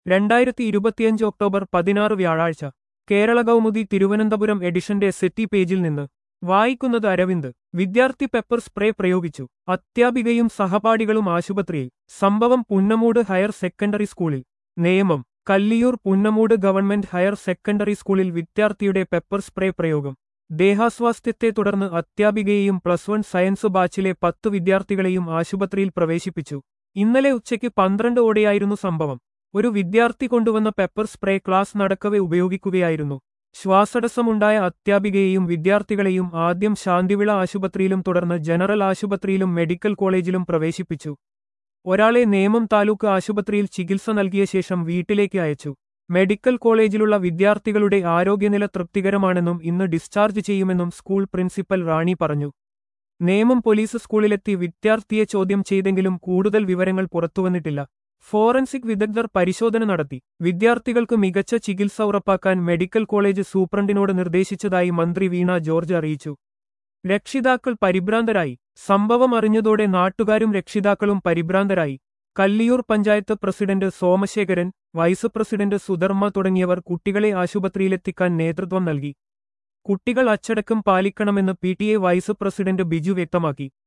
രണ്ടായിരത്തി ഇരുപത്തിയഞ്ച് ഒക്ടോബർ പതിനാറ് വ്യാഴാഴ്ച കേരള കൗമുദി തിരുവനന്തപുരം എഡിഷന്റെ സെറ്റി പേജിൽ നിന്ന് വായിക്കുന്നത് അരവിന്ദ് വിദ്യാർത്ഥി പെപ്പർ സ്പ്രേ പ്രയോഗിച്ചു അധ്യാപികയും സഹപാഠികളും ആശുപത്രിയിൽ സംഭവം പുന്നമൂട് ഹയർ സെക്കൻഡറി സ്കൂളിൽ നിയമം Kalliyoor Punnamoodu government higher secondary സ്കൂളിൽ വിദ്യാർത്ഥിയുടെ പെപ്പർ സ്പ്രേ പ്രയോഗം ദേഹാസ്വാസ്ഥ്യത്തെ തുടർന്ന് അധ്യാപികയെയും പ്ലസ് വൺ സയൻസ് ബാച്ചിലെ പത്ത് വിദ്യാർത്ഥികളെയും ആശുപത്രിയിൽ പ്രവേശിപ്പിച്ചു ഇന്നലെ ഉച്ചയ്ക്ക് പന്ത്രണ്ട് ഓടെയായിരുന്നു സംഭവം ഒരു വിദ്യാർത്ഥി കൊണ്ടുവന്ന പെപ്പർ സ്പ്രേ ക്ലാസ് നടക്കവെ ഉപയോഗിക്കുകയായിരുന്നു ശ്വാസടസ്സമുണ്ടായ അധ്യാപികയെയും വിദ്യാർത്ഥികളെയും ആദ്യം ശാന്തിവിള ആശുപത്രിയിലും തുടർന്ന് ജനറൽ ആശുപത്രിയിലും മെഡിക്കൽ കോളേജിലും പ്രവേശിപ്പിച്ചു ഒരാളെ നേമം താലൂക്ക് ആശുപത്രിയിൽ ചികിത്സ നൽകിയ ശേഷം വീട്ടിലേക്ക് അയച്ചു മെഡിക്കൽ കോളേജിലുള്ള വിദ്യാർത്ഥികളുടെ ആരോഗ്യനില തൃപ്തികരമാണെന്നും ഇന്ന് ഡിസ്ചാർജ് ചെയ്യുമെന്നും സ്കൂൾ പ്രിൻസിപ്പൽ റാണി പറഞ്ഞു നേമം പോലീസ് സ്കൂളിലെത്തി വിദ്യാർത്ഥിയെ ചോദ്യം ചെയ്തെങ്കിലും കൂടുതൽ വിവരങ്ങൾ പുറത്തുവന്നിട്ടില്ല ഫോറൻസിക് വിദഗ്ധർ പരിശോധന നടത്തി വിദ്യാർത്ഥികൾക്ക് മികച്ച ചികിത്സ ഉറപ്പാക്കാൻ മെഡിക്കൽ കോളേജ് സൂപ്രണ്ടിനോട് നിർദ്ദേശിച്ചതായി മന്ത്രി വീണ ജോർജ് അറിയിച്ചു രക്ഷിതാക്കൾ പരിഭ്രാന്തരായി സംഭവം അറിഞ്ഞതോടെ നാട്ടുകാരും രക്ഷിതാക്കളും പരിഭ്രാന്തരായി Kalliyoor panchayat president Somasekharan vice president Sudharma തുടങ്ങിയവർ കുട്ടികളെ ആശുപത്രിയിലെത്തിക്കാൻ നേതൃത്വം നൽകി കുട്ടികൾ അച്ചടക്കം പാലിക്കണമെന്ന് P T A vice president Biju വ്യക്തമാക്കി